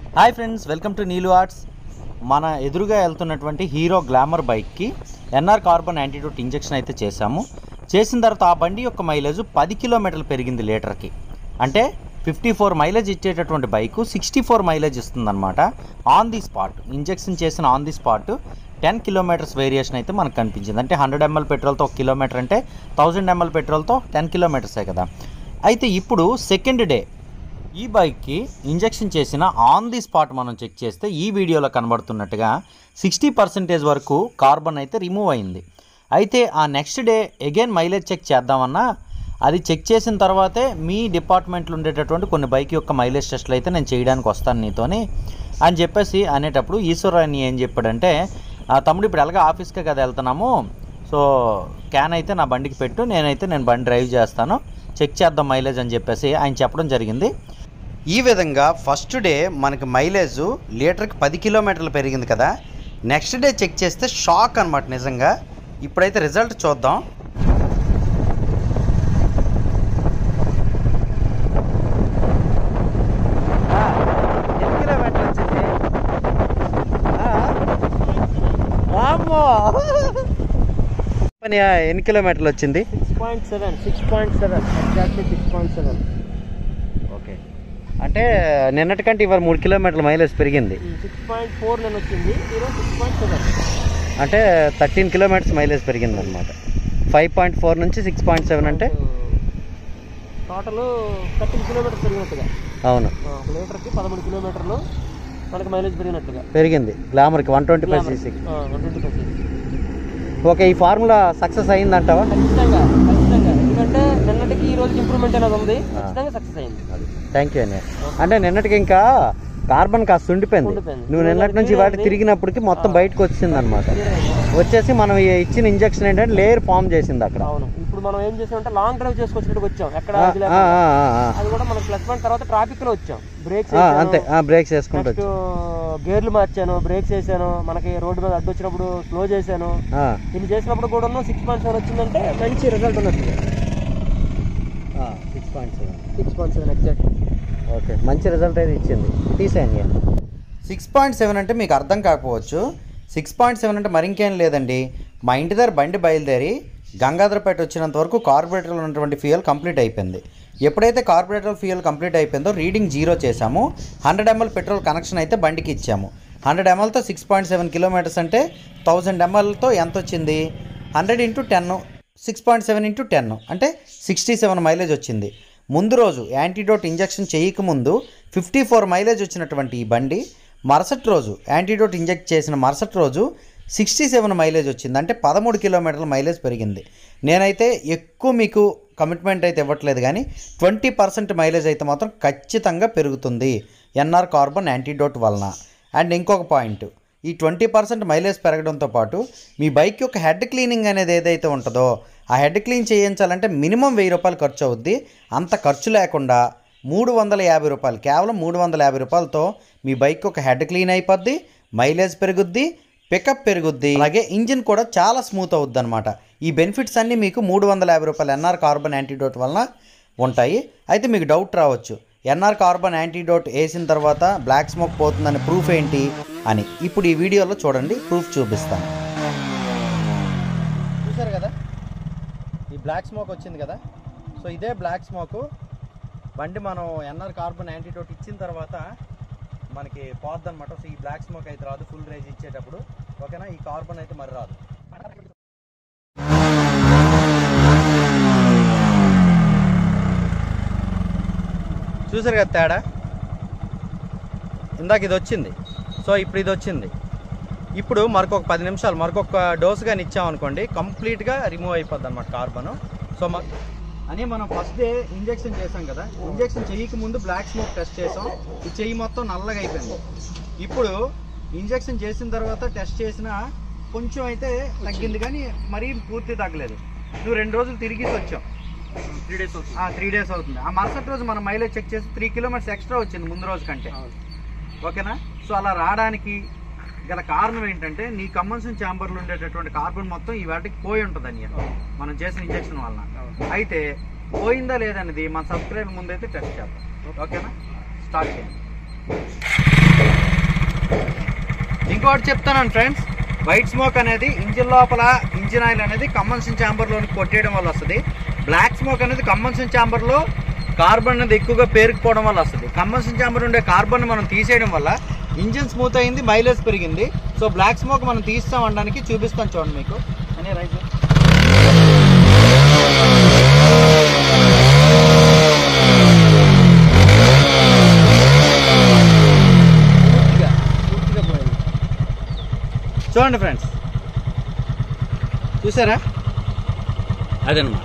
Hi friends welcome to Neelu arts మన ఎదురుగా వెళ్తున్నటువంటి హీరో గ్లామర్ బైక్కి ఎన్ఆర్ కార్బన్ యాంటీడోట్ ఇంజెక్షన్ అయితే చేశాము చేసిన తర్వాత ఆ బండి యొక్క మైలేజ్ పది కిలోమీటర్లు పెరిగింది లీటర్కి అంటే ఫిఫ్టీ ఫోర్ మైలేజ్ ఇచ్చేటటువంటి బైక్ సిక్స్టీ ఫోర్ మైలేజ్ ఇస్తుందన్నమాట ఆన్ ది స్పాట్ ఇంజెక్షన్ చేసిన on the spot ten kilometres variation అయితే మనకు కనిపించింది అంటే హండ్రెడ్ ఎంఎల్ పెట్రోల్తో ఒక కిలోమీటర్ అంటే థౌజండ్ ఎంఎల్ పెట్రోల్తో టెన్ కిలోమీటర్సే కదా అయితే ఇప్పుడు సెకండ్ డే ఈ బైక్కి ఇంజెక్షన్ చేసిన ఆన్ ది స్పాట్ మనం చెక్ చేస్తే ఈ వీడియోలో కనబడుతున్నట్టుగా సిక్స్టీ పర్సెంటేజ్ వరకు కార్బన్ అయితే రిమూవ్ అయింది అయితే ఆ next day again mileage check చేద్దామన్నా అది చెక్ చేసిన తర్వాతే మీ డిపార్ట్మెంట్లో ఉండేటటువంటి కొన్ని బైక్ యొక్క మైలేజ్ టెస్ట్లు అయితే నేను చేయడానికి వస్తాను నీతోని అని చెప్పేసి అనేటప్పుడు ఈశ్వరాన్ని ఏం చెప్పాడంటే "ఆ, తమ్ముడు ఇప్పుడు ఎలాగ ఆఫీస్కే కదా వెళ్తున్నాము సో క్యాన్ అయితే నా బండికి పెట్టు నేనైతే నేను బండి డ్రైవ్ చేస్తాను చెక్ చేద్దాం మైలేజ్ అని చెప్పేసి ఆయన చెప్పడం జరిగింది ఈ విధంగా ఫస్ట్ డే మనకి మైలేజ్ లీటర్కి పది కిలోమీటర్లు పెరిగింది కదా నెక్స్ట్ డే చెక్ చేస్తే షాక్ అనమాట నిజంగా ఇప్పుడైతే రిజల్ట్ చూద్దాం పని ఎన్ని కిలోమీటర్లు వచ్చింది six point seven six point seven exactly six point seven okay అంటే నిన్నటికంటే ఇవాళ మూడు కిలోమీటర్ల మైలేజ్ పెరిగింది సిక్స్ పాయింట్ ఫోర్ నేను వచ్చింది ఈరోజు సిక్స్ పాయింట్ సెవెన్ అంటే థర్టీన్ కిలోమీటర్స్ మైలేజ్ పెరిగింది అనమాట ఫైవ్ పాయింట్ ఫోర్ నుంచి సిక్స్ పాయింట్ సెవెన్ అంటే టోటల్ థర్టీన్ కిలోమీటర్స్ పెరిగినట్టుగా అవును ఆ, ఒక లీటర్కి పదమూడు కిలోమీటర్లు మనకి మైలేజ్ పెరిగినట్టుగా పెరిగింది గ్లామర్కి one twenty five CC one twenty five okay ఈ ఫార్ములా సక్సెస్ అయిందంటావా ఖచ్చితంగా ఖచ్చితంగా ఎందుకంటే నిన్నటికి ఈ రోజుకి ఇంప్రూవ్మెంట్ అనేది ఉంది ఖచ్చితంగా సక్సెస్ అయింది థ్యాంక్ యూ అన్నయ్య అంటే నిన్నటికి ఇంకా కార్బన్ కాస్త ఉండిపోయింది ఉండిపోయింది. నువ్వు నిన్నటి నుంచి వాటి తిరిగినప్పటికి మొత్తం బయటకు వచ్చింది అనమాట వచ్చేసి మనం ఈ ఇచ్చిన ఇంజెక్షన్ ఏంటంటే లేయర్ ఫామ్ చేసింది అక్కడ అవును ఇప్పుడు మనం ఏం చేసామంటే లాంగ్ డ్రైవ్ చేసుకొచ్చినట్టుకు వచ్చాం ఎక్కడ ఆ, ఇది ఆ, లేకుండా. ఆ, ఆ, ఆ. అది కూడా మనకి ప్లస్ పాయింట్ తర్వాత ట్రాఫిక్ లో వచ్చాం బ్రేక్స్ ఆ, అంతే బ్రేక్స్ వేసుకుంటూ నెక్స్ట్ వచ్చి గేర్లు మార్చాను బ్రేక్స్ వేసాను మనకి రోడ్డు మీద అడ్డు వచ్చినప్పుడు స్లో చేశాను ఆ, ఇది చేసినప్పుడు కూడా సిక్స్ పాయింట్ సెవెన్ వచ్చిందంటే మంచి రిజల్ట్ ఉన్నట్టు ఆ, six point seven six point seven exact okay మంచి రిజల్ట్ అయితే ఇచ్చింది తీసేయండి సిక్స్ పాయింట్ సెవెన్ అంటే మీకు అర్థం కాకపోవచ్చు సిక్స్ పాయింట్ సెవెన్ అంటే మరి ఇంకేం లేదండి మా ఇంటి దగ్గర బండి బయలుదేరి గంగాధరపేట వచ్చినంత వరకు కార్బొరేటర్లో ఉన్నటువంటి ఫ్యూయల్ కంప్లీట్ అయిపోయింది ఎప్పుడైతే కార్బొరేటర్ ఫ్యూయల్ కంప్లీట్ అయిపోయిందో రీడింగ్ జీరో చేశాము హండ్రెడ్ ఎంఎల్ పెట్రోల్ కనెక్షన్ అయితే బండికి ఇచ్చాము హండ్రెడ్ ఎంఎల్తో సిక్స్ పాయింట్ సెవెన్ కిలోమీటర్స్ అంటే థౌజండ్ ఎంఎల్తో ఎంత వచ్చింది hundred into ten six point seven into ten అంటే సిక్స్టీ సెవెన్ మైలేజ్ వచ్చింది ముందు రోజు యాంటీడోట్ ఇంజెక్షన్ చేయకముందు ఫిఫ్టీ ఫోర్ మైలేజ్ వచ్చినటువంటి ఈ బండి మరుసటి రోజు యాంటీడోట్ ఇంజెక్ట్ చేసిన మరుసటి రోజు సిక్స్టీ సెవెన్ మైలేజ్ వచ్చింది అంటే పదమూడు కిలోమీటర్ల మైలేజ్ పెరిగింది నేనైతే ఎక్కువ మీకు కమిట్మెంట్ అయితే ఇవ్వట్లేదు కానీ ట్వంటీ పర్సెంట్ మైలేజ్ అయితే మాత్రం ఖచ్చితంగా పెరుగుతుంది ఎన్ఆర్ కార్బన్ యాంటీడోట్ వలన అండ్ ఇంకొక పాయింట్ ఈ ట్వంటీ పర్సెంట్ మైలేజ్ పెరగడంతో పాటు మీ బైక్ యొక్క హెడ్ క్లీనింగ్ అనేది ఏదైతే ఉంటుందో ఆ హెడ్ క్లీన్ చేయించాలంటే మినిమం వెయ్యి రూపాయలు ఖర్చు అవుద్ది అంత ఖర్చు లేకుండా మూడు వందల యాభై రూపాయలు కేవలం మూడు వందల యాభై రూపాయలతో మీ బైక్ ఒక హెడ్ క్లీన్ అయిపోద్ది మైలేజ్ పెరుగుద్ది పికప్ పెరుగుద్ది అలాగే ఇంజిన్ కూడా చాలా స్మూత్ అవుద్ది అనమాట ఈ బెనిఫిట్స్ అన్నీ మీకు మూడు వందల యాభై రూపాయలు ఎన్ఆర్ కార్బన్ యాంటీడోట్ వలన ఉంటాయి అయితే మీకు డౌట్ రావచ్చు ఎన్ఆర్ కార్బన్ యాంటీడోట్ వేసిన తర్వాత బ్లాక్ స్మోక్ పోతుందని ప్రూఫ్ ఏంటి అని ఇప్పుడు ఈ వీడియోలో చూడండి ప్రూఫ్ చూపిస్తాను చూసారు కదా ఈ బ్లాక్ స్మోక్ వచ్చింది కదా సో ఇదే బ్లాక్ స్మోక్ బండి మనం ఎన్ఆర్ కార్బన్ యాంటీడోట్ ఇచ్చిన తర్వాత మనకి పోద్ది అనమాట సో ఈ బ్లాక్ స్మోక్ అయితే రాదు ఫుల్ రేజ్ ఇచ్చేటప్పుడు ఓకేనా ఈ కార్బన్ అయితే మరి రాదు చూసారు కదా తేడా ఇందాక ఇది వచ్చింది సో ఇప్పుడు ఇది వచ్చింది ఇప్పుడు మరొక పది నిమిషాలు మరొక డోస్ కానీ ఇచ్చామనుకోండి కంప్లీట్గా రిమూవ్ అయిపోద్ది అనమాట కార్బన్ సో మ అని మనం ఫస్ట్ డే ఇంజెక్షన్ చేసాం కదా ఇంజెక్షన్ చేయక ముందు బ్లాక్ స్మోక్ టెస్ట్ చేసాం ఈ చెయ్యి మొత్తం నల్లగా అయిపోయింది ఇప్పుడు ఇంజెక్షన్ చేసిన తర్వాత టెస్ట్ చేసిన కొంచెం అయితే తగ్గింది కానీ మరీ పూర్తి తగ్గలేదు నువ్వు రెండు రోజులు తిరిగి వచ్చాం త్రీ డేస్ అవుతుంది త్రీ డేస్ అవుతుంది ఆ మరుసటి రోజు మనం మైలేజ్ చెక్ చేసి త్రీ కిలోమీటర్స్ ఎక్స్ట్రా వచ్చింది ముందు రోజు కంటే ఓకేనా సో అలా రావడానికి గల కారణం ఏంటంటే నీ కమ్మన్సన్ ఛాంబర్లో ఉండేటటువంటి కార్బన్ మొత్తం ఈ వాటికి పోయి ఉంటుంది అని మనం చేసిన ఇంజెక్షన్ వలన అయితే పోయిందా లేదనేది మన సబ్స్క్రైబ్ ముందైతే టెస్ట్ చేద్దాం ఓకేనా స్టార్ట్ చేయండి ఇంకోటి చెప్తాను ఫ్రెండ్స్ వైట్ స్మోక్ అనేది ఇంజిన్ లోపల ఇంజిన్ ఆయిల్ అనేది కంబన్షన్ ఛాంబర్లోని కొట్టేయడం వల్ల వస్తుంది బ్లాక్ స్మోక్ అనేది కంబన్షన్ ఛాంబర్లో కార్బన్ అనేది ఎక్కువగా పేరుకుపోవడం వల్ల వస్తుంది కంబన్షన్ ఛాంబర్ ఉండే కార్బన్ మనం తీసేయడం వల్ల ఇంజిన్ స్మూత్ అయింది మైలేజ్ పెరిగింది సో బ్లాక్ స్మోక్ మనం తీస్తాం అనడానికి చూపిస్తాను చూడండి మీకు అని రైట్ పూర్తిగా పూర్తిగా పోయింది చూడండి ఫ్రెండ్స్ చూసారా అదనమాట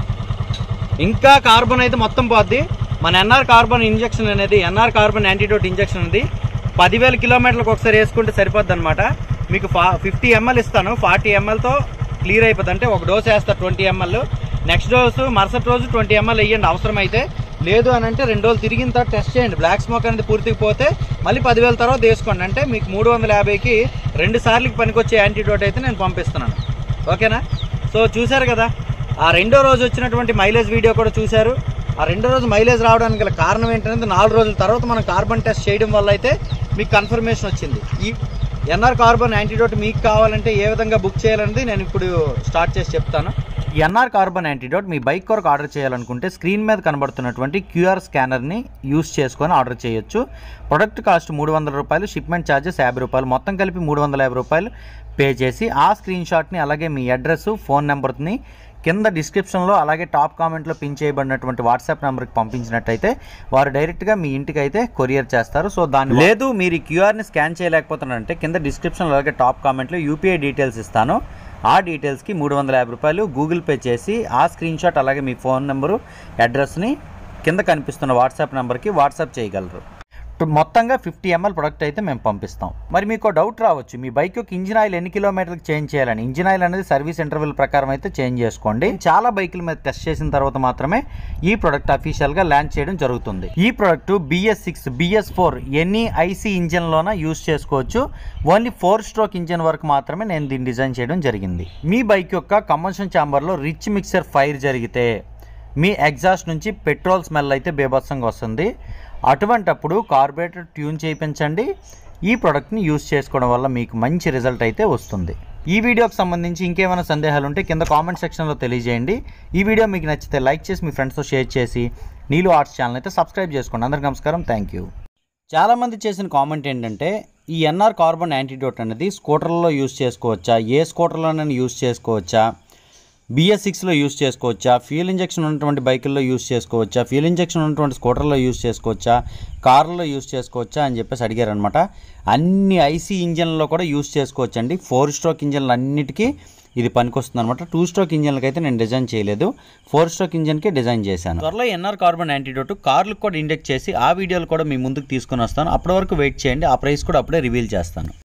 ఇంకా కార్బన్ అయితే మొత్తం పోద్ది మన ఎన్ఆర్ కార్బన్ ఇంజెక్షన్ అనేది ఎన్ఆర్ కార్బన్ యాంటీడోట్ ఇంజెక్షన్ అనేది పదివేల కిలోమీటర్లకు ఒకసారి వేసుకుంటే సరిపోద్ది అనమాట మీకు ఫా ఫిఫ్టీ ఎంఎల్ ఇస్తాను ఫార్టీ ఎంఎల్తో క్లియర్ అయిపోద్ది అంటే ఒక డోస్ వేస్తా ట్వంటీ ఎంఎల్ నెక్స్ట్ డోసు మరుసటి రోజు ట్వంటీ ఎంఎల్ వేయండి అవసరమైతే లేదు అని అంటే రెండు రోజులు తిరిగిన తర్వాత టెస్ట్ చేయండి బ్లాక్ స్మోక్ అనేది పూర్తిగా పోతే మళ్ళీ పదివేల తర్వాత వేసుకోండి అంటే మీకు మూడు వందల యాభైకి రెండు సార్లకి పనికొచ్చే యాంటీడోట్ అయితే నేను పంపిస్తున్నాను ఓకేనా సో చూశారు కదా ఆ రెండో రోజు వచ్చినటువంటి మైలేజ్ వీడియో కూడా చూశారు ఆ రెండో రోజు మైలేజ్ రావడానికి గల కారణం ఏంటనేది నాలుగు రోజుల తర్వాత మనం కార్బన్ టెస్ట్ చేయడం వల్ల అయితే మీకు కన్ఫర్మేషన్ వచ్చింది ఈ ఎన్ఆర్ కార్బన్ యాంటీడోట్ మీకు కావాలంటే ఏ విధంగా బుక్ చేయాలనేది నేను ఇప్పుడు స్టార్ట్ చేసి చెప్తాను ఎన్ఆర్ కార్బన్ యాంటీడోట్ మీ బైక్ కొరకు ఆర్డర్ చేయాలనుకుంటే స్క్రీన్ మీద కనబడుతున్నటువంటి క్యూఆర్ స్కానర్ని యూస్ చేసుకొని ఆర్డర్ చేయొచ్చు ప్రొడక్ట్ కాస్ట్ మూడు వందల రూపాయలు షిప్మెంట్ ఛార్జెస్ యాభై రూపాయలు మొత్తం కలిపి మూడు వందల యాభై రూపాయలు పే చేసి ఆ స్క్రీన్ షాట్ని అలాగే మీ అడ్రస్ ఫోన్ నెంబర్ని కింద డిస్క్రిప్షన్లో అలాగే టాప్ కామెంట్లో పిన్ చేయబడినటువంటి వాట్సాప్ నెంబర్కి పంపించినట్టయితే వారు డైరెక్ట్గా మీ ఇంటికి అయితే కొరియర్ చేస్తారు సో దాన్ని లేదు మీరు ఈ క్యూఆర్ని స్కాన్ చేయలేకపోతున్నారంటే కింద డిస్క్రిప్షన్లో అలాగే టాప్ కామెంట్లో యూపీఐ డీటెయిల్స్ ఇస్తాను ఆ డీటెయిల్స్కి మూడు వందల యాభై రూపాయలు గూగుల్ పే చేసి ఆ స్క్రీన్ షాట్ అలాగే మీ ఫోన్ నెంబరు అడ్రస్ని కింద కనిపిస్తున్న వాట్సాప్ నెంబర్కి వాట్సాప్ చేయగలరు ఇప్పుడు మొత్తంగా ఫిఫ్టీ ఎంఎల్ ప్రొడక్ట్ అయితే మేము పంపిస్తాం మరి మీకు డౌట్ రావచ్చు మీ బైక్ యొక్క ఇంజిన్ ఆయిల్ ఎన్ని కిలోమీటర్లకు చేంజ్ చేయాలని ఇంజిన్ ఆయిల్ అనేది సర్వీస్ ఇంటర్వెల్ ప్రకారం అయితే చేంజ్ చేసుకోండి చాలా బైకుల మీద టెస్ట్ చేసిన తర్వాత మాత్రమే ఈ ప్రొడక్ట్ అఫీషియల్గా లాంచ్ చేయడం జరుగుతుంది ఈ product BS six BS four ఎన్ని ఐసీ ఇంజిన్లోన యూస్ చేసుకోవచ్చు ఓన్లీ ఫోర్ స్ట్రోక్ ఇంజిన్ వరకు మాత్రమే నేను దీన్ని డిజైన్ చేయడం జరిగింది మీ బైక్ యొక్క కంబషన్ ఛాంబర్లో రిచ్ మిక్సర్ ఫైర్ జరిగితే మీ ఎగ్జాస్ట్ నుంచి పెట్రోల్ స్మెల్ అయితే బీభత్సంగా వస్తుంది అటువంటప్పుడు కార్బొరేటర్ ట్యూన్ చేయించండి ఈ ప్రోడక్ట్ని యూస్ చేసుకోవడం వల్ల మీకు మంచి రిజల్ట్ అయితే వస్తుంది ఈ వీడియోకి సంబంధించి ఇంకేమైనా సందేహాలు ఉంటే కింద కామెంట్ సెక్షన్లో తెలియజేయండి ఈ వీడియో మీకు నచ్చితే లైక్ చేసి మీ ఫ్రెండ్స్తో షేర్ చేసి నీలు ఆర్ట్స్ ఛానల్ అయితే సబ్స్క్రైబ్ చేసుకోండి అందరికీ నమస్కారం థ్యాంక్ యూ చాలామంది చేసిన కామెంట్ ఏంటంటే ఈ ఎన్ఆర్ కార్బన్ యాంటీడోట్ అనేది స్కూటర్లలో యూస్ చేసుకోవచ్చా ఏ స్కూటర్లోనైనా యూస్ చేసుకోవచ్చా బిఎస్ సిక్స్లో యూస్ చేసుకోవచ్చా ఫ్యూల్ ఇంజెక్షన్ ఉన్నటువంటి బైకుల్లో యూస్ చేసుకోవచ్చా ఫ్యూల్ ఇంజెక్షన్ ఉన్నటువంటి స్కూటర్లో యూస్ చేసుకోవచ్చా కార్లలో యూస్ చేసుకోవచ్చా అని చెప్పేసి అడిగారనమాట అన్ని ఐసీ ఇంజన్లలో కూడా యూస్ చేసుకోవచ్చు అండి ఫోర్ స్ట్రోక్ ఇంజన్లు అన్నిటికీ ఇది పనికొస్తుంది అనమాట టూ స్ట్రోక్ ఇంజన్లకి అయితే నేను డిజైన్ చేయలేదు ఫోర్ స్ట్రోక్ ఇంజన్కి డిజైన్ చేశాను త్వరలో ఎన్ఆర్ కార్బన్ యాంటీడోట్ కార్లకు కూడా ఇండెక్ట్ చేసి ఆ వీడియోలు కూడా మీ ముందుకు తీసుకొని వస్తాను అప్పటి వరకు వెయిట్ చేయండి ఆ ప్రైస్ కూడా అప్పుడే రివీల్ చేస్తాను